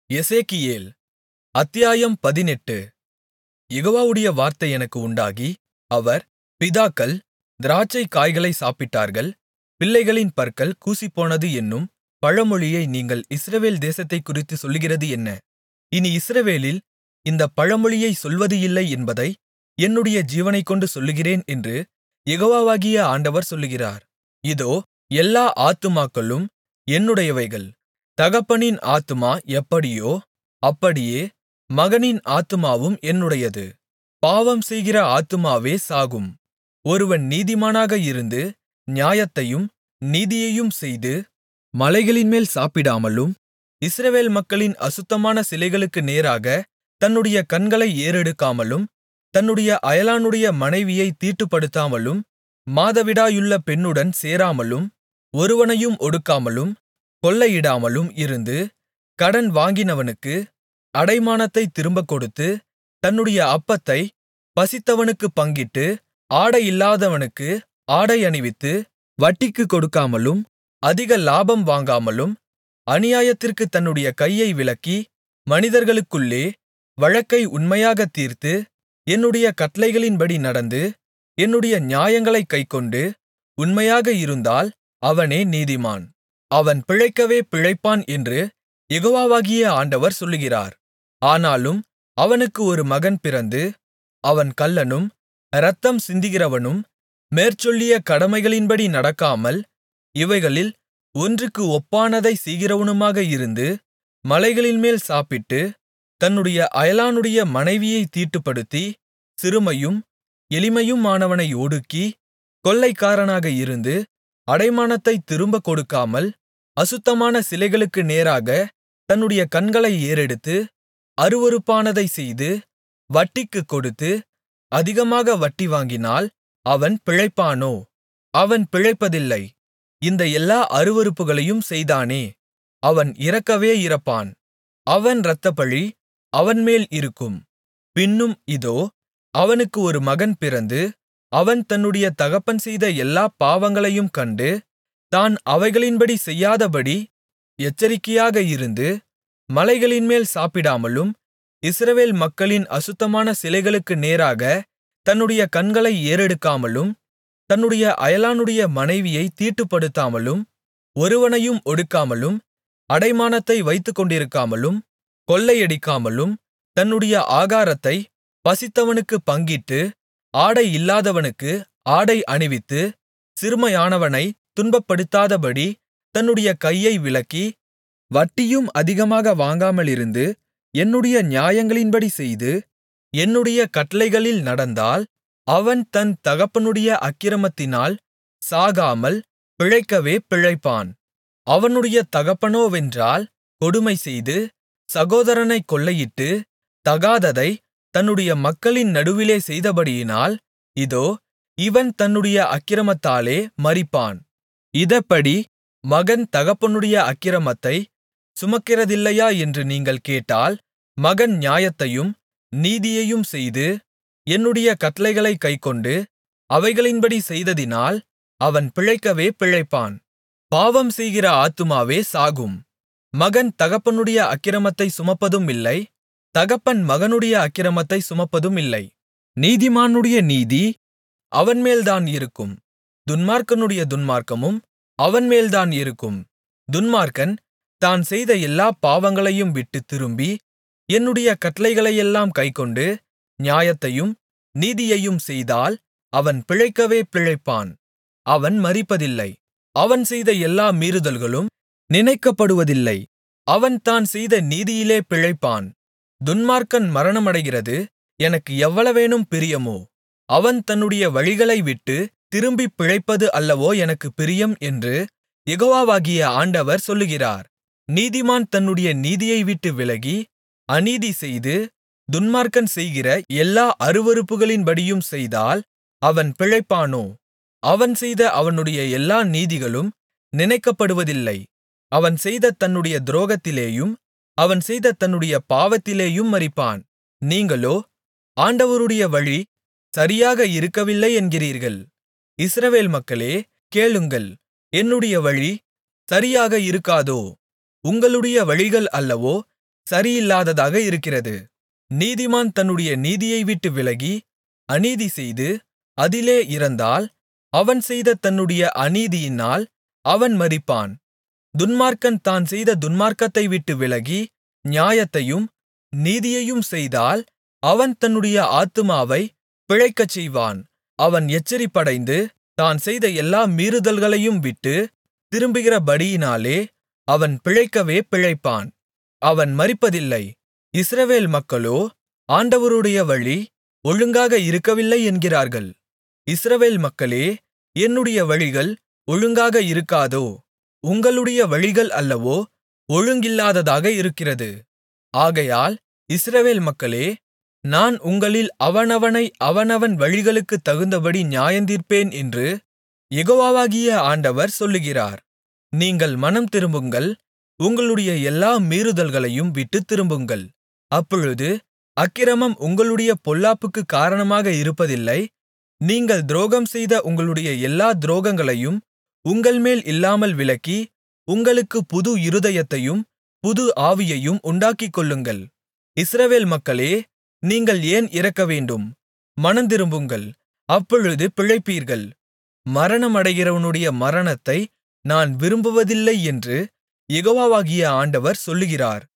எசேக்கியேல் அத்தியாயம் பதினெட்டு யெகோவாவுடைய வார்த்தை எனக்கு உண்டாகி அவர் பிதாக்கள் திராட்சைக் காய்களைச் சாப்பிட்டார்கள் பிள்ளைகளின் பற்கள் கூசிப்போனது என்னும் பழமொழியை நீங்கள் இஸ்ரவேல் தேசத்தைக்குறித்துச் சொல்லுகிறது என்ன இனி இஸ்ரவேலில் இந்தப் பழமொழியைச் சொல்வது இல்லை என்பதை என்னுடைய ஜீவனைக்கொண்டு சொல்லுகிறேன் என்று யெகோவாகிய ஆண்டவர் சொல்லுகிறார் இதோ எல்லா ஆத்துமாக்களும் என்னுடையவைகள் தகப்பனின் ஆத்துமா எப்படியோ அப்படியே மகனின் ஆத்துமாவும் என்னுடையது பாவம் செய்கிற ஆத்துமாவே சாகும் ஒருவன் நீதிமானாக இருந்து நியாயத்தையும் நீதியையும் செய்து மலைகளின்மேல் சாப்பிடாமலும் இஸ்ரவேல் மக்களின் அசுத்தமான சிலைகளுக்கு நேராகத் தன்னுடைய கண்களை ஏறெடுக்காமலும் தன்னுடைய அயலானுடைய மனைவியைத் தீட்டுப்படுத்தாமலும் மாதவிடாயுள்ள பெண்ணுடன் சேராமலும் ஒருவனையும் ஒடுக்காமலும் கொள்ளையிடாமலும் இருந்து கடன் வாங்கினவனுக்கு அடைமானத்தைத் திரும்பக் கொடுத்து தன்னுடைய அப்பத்தைப் பசித்தவனுக்குப் பங்கிட்டு ஆடையில்லாதவனுக்கு ஆடை அணிவித்து வட்டிக்குக் கொடுக்காமலும் அதிக லாபம் வாங்காமலும் அநியாயத்திற்குத் தன்னுடைய கையை விலக்கி மனிதர்களுக்குள்ளே வழக்கை உண்மையாகத் தீர்த்து என்னுடைய கட்டளைகளின்படி நடந்து என்னுடைய நியாயங்களைக் கைக்கொண்டு உண்மையாக இருந்தால் அவனே நீதிமான் அவன் பிழைக்கவே பிழைப்பான் என்று யெகோவாகிய ஆண்டவர் சொல்லுகிறார் ஆனாலும் அவனுக்கு ஒரு மகன் பிறந்து அவன் கள்ளனும் இரத்தம் சிந்துகிறவனும் மேற்சொல்லிய கடமைகளின்படி நடக்காமல் இவைகளில் ஒன்றுக்கு ஒப்பானதைச் செய்கிறவனுமாக இருந்து மலைகளின்மேல் சாப்பிட்டு தன்னுடைய அயலானுடைய மனைவியைத் தீட்டுப்படுத்தி சிறுமையும் எளிமையுமானவனை ஒடுக்கி கொள்ளைக்காரனாக இருந்து அடைமானத்தைத் திரும்பக் கொடுக்காமல் அசுத்தமான சிலைகளுக்கு நேராகத் தன்னுடைய கண்களை ஏறெடுத்து அருவருப்பானதைச் செய்து வட்டிக்குக் கொடுத்து அதிகமாக வட்டி வாங்கினால் அவன் பிழைப்பானோ அவன் பிழைப்பதில்லை இந்த எல்லா அருவருப்புகளையும் செய்தானே அவன் இறக்கவே இறப்பான் அவன் இரத்தப்பழி அவன்மேல் இருக்கும் பின்னும் இதோ அவனுக்கு ஒரு மகன் பிறந்து அவன் தன்னுடைய தகப்பன் செய்த எல்லாப் பாவங்களையும் கண்டு தான் அவைகளின்படி செய்யாதபடி எச்சரிக்கையாக இருந்து மலைகளின்மேல் சாப்பிடாமலும் இஸ்ரவேல் மக்களின் அசுத்தமான சிலைகளுக்கு நேராகத் தன்னுடைய கண்களை ஏறெடுக்காமலும் தன்னுடைய அயலானுடைய மனைவியைத் தீட்டுப்படுத்தாமலும் ஒருவனையும் ஒடுக்காமலும் அடைமானத்தை வைத்துக்கொண்டிருக்காமலும் கொள்ளையடிக்காமலும் தன்னுடைய ஆகாரத்தைப் பசித்தவனுக்குப் பங்கிட்டு ஆடை இல்லாதவனுக்கு ஆடை அணிவித்து சிறுமையானவனைத் துன்பப்படுத்தாதபடி தன்னுடைய கையை விலக்கி வட்டியும் அதிகமாக வாங்காமலிருந்து என்னுடைய நியாயங்களின்படி செய்து என்னுடைய கட்டளைகளில் நடந்தால் அவன் தன் தகப்பனுடைய அக்கிரமத்தினால் சாகாமல் பிழைக்கவே பிழைப்பான் அவனுடைய தகப்பனோவென்றால் கொடுமைசெய்து சகோதரனைக் கொள்ளையிட்டு தகாததைத் தன்னுடைய மக்களின் நடுவிலே செய்தபடியினால் இதோ இவன் தன்னுடைய அக்கிரமத்தாலே மரிப்பான் இதெப்படி மகன் தகப்பனுடைய அக்கிரமத்தைச் சுமக்கிறதில்லையா என்று நீங்கள் கேட்டால் மகன் நியாயத்தையும் நீதியையும் செய்து என்னுடைய கட்டளைகளைக் கைக்கொண்டு அவைகளின்படி செய்ததினால் அவன் பிழைக்கவே பிழைப்பான் பாவம் செய்கிற ஆத்துமாவே சாகும் மகன் தகப்பனுடைய அக்கிரமத்தைச் சுமப்பதும் இல்லை தகப்பன் மகனுடைய அக்கிரமத்தைச் சுமப்பதும் இல்லை நீதிமானுடைய நீதி அவன்மேல்தான் இருக்கும் துன்மார்க்கனுடைய துன்மார்க்கமும் அவன்மேல்தான் இருக்கும் துன்மார்க்கன் தான் செய்த எல்லாப் பாவங்களையும் விட்டுத் திரும்பி என்னுடைய கட்டளைகளையெல்லாம் கைக்கொண்டு நியாயத்தையும் நீதியையும் செய்தால் அவன் பிழைக்கவே பிழைப்பான் அவன் மரிப்பதில்லை அவன் செய்த எல்லா மீறுதல்களும் நினைக்கப்படுவதில்லை அவன் தான் செய்த நீதியிலே பிழைப்பான் துன்மார்க்கன் மரணமடைகிறது எனக்கு எவ்வளவேனும் பிரியமோ அவன் தன்னுடைய வழிகளை விட்டு திரும்பிப் பிழைப்பது அல்லவோ எனக்குப் பிரியம் என்று யெகோவாகிய ஆண்டவர் சொல்லுகிறார் நீதிமான் தன்னுடைய நீதியை விட்டு விலகி அநீதி செய்து துன்மார்க்கன் செய்கிற எல்லா அருவருப்புகளின்படியும் செய்தால் அவன் பிழைப்பானோ அவன் செய்த அவனுடைய எல்லா நீதிகளும் நினைக்கப்படுவதில்லை அவன் செய்த தன்னுடைய துரோகத்திலேயும் அவன் செய்த தன்னுடைய பாவத்திலேயும் மரிப்பான் நீங்களோ ஆண்டவருடைய வழி சரியாக இருக்கவில்லை என்கிறீர்கள் இஸ்ரவேல் மக்களே கேளுங்கள் என்னுடைய வழி சரியாக இருக்காதோ உங்களுடைய வழிகள் அல்லவோ சரியில்லாததாக இருக்கிறது நீதிமான் தன்னுடைய நீதியை விட்டு விலகி அநீதி செய்து அதிலே இறந்தால் அவன் செய்த தன்னுடைய அநீதியினால் அவன் மரிப்பான் துன்மார்க்கன் தான் செய்த துன்மார்க்கத்தை விட்டு விலகி நியாயத்தையும் நீதியையும் செய்தால் அவன் தன்னுடைய ஆத்துமாவை பிழைக்கச் செய்வான் அவன் எச்சரிப்படைந்து தான் செய்த எல்லா மீறுதல்களையும் விட்டு திரும்புகிறபடியினாலே அவன் பிழைக்கவே பிழைப்பான் அவன் மரிப்பதில்லை இஸ்ரவேல் மக்களோ ஆண்டவருடைய வழி ஒழுங்காக இருக்கவில்லை என்கிறார்கள் இஸ்ரவேல் மக்களே என்னுடைய வழிகள் ஒழுங்காக இருக்காதோ உங்களுடைய வழிகள் அல்லவோ ஒழுங்கில்லாததாக இருக்கிறது ஆகையால் இஸ்ரவேல் மக்களே நான் உங்களில் அவனவனை அவனவன் வழிகளுக்குத் தகுந்தபடி நியாயந்தீர்ப்பேன் என்று யெகோவாகிய ஆண்டவர் சொல்லுகிறார் நீங்கள் மனம் திரும்புங்கள் உங்களுடைய எல்லா மீறுதல்களையும் விட்டுத் திரும்புங்கள் அப்பொழுது அக்கிரமம் உங்களுடைய பொல்லாப்புக்குக் காரணமாக இருப்பதில்லை நீங்கள் துரோகம் செய்த உங்களுடைய எல்லா துரோகங்களையும் உங்கள்மேல் இல்லாமல் விலக்கி உங்களுக்கு புது இருதயத்தையும் புது ஆவியையும் உண்டாக்கிக்கொள்ளுங்கள் இஸ்ரவேல் மக்களே நீங்கள் ஏன் இறக்கவேண்டும் மனந்திரும்புங்கள் அப்பொழுது பிழைப்பீர்கள் மரணமடைகிறவனுடைய மரணத்தை நான் விரும்புவதில்லை என்று யெகோவாகிய ஆண்டவர் சொல்லுகிறார்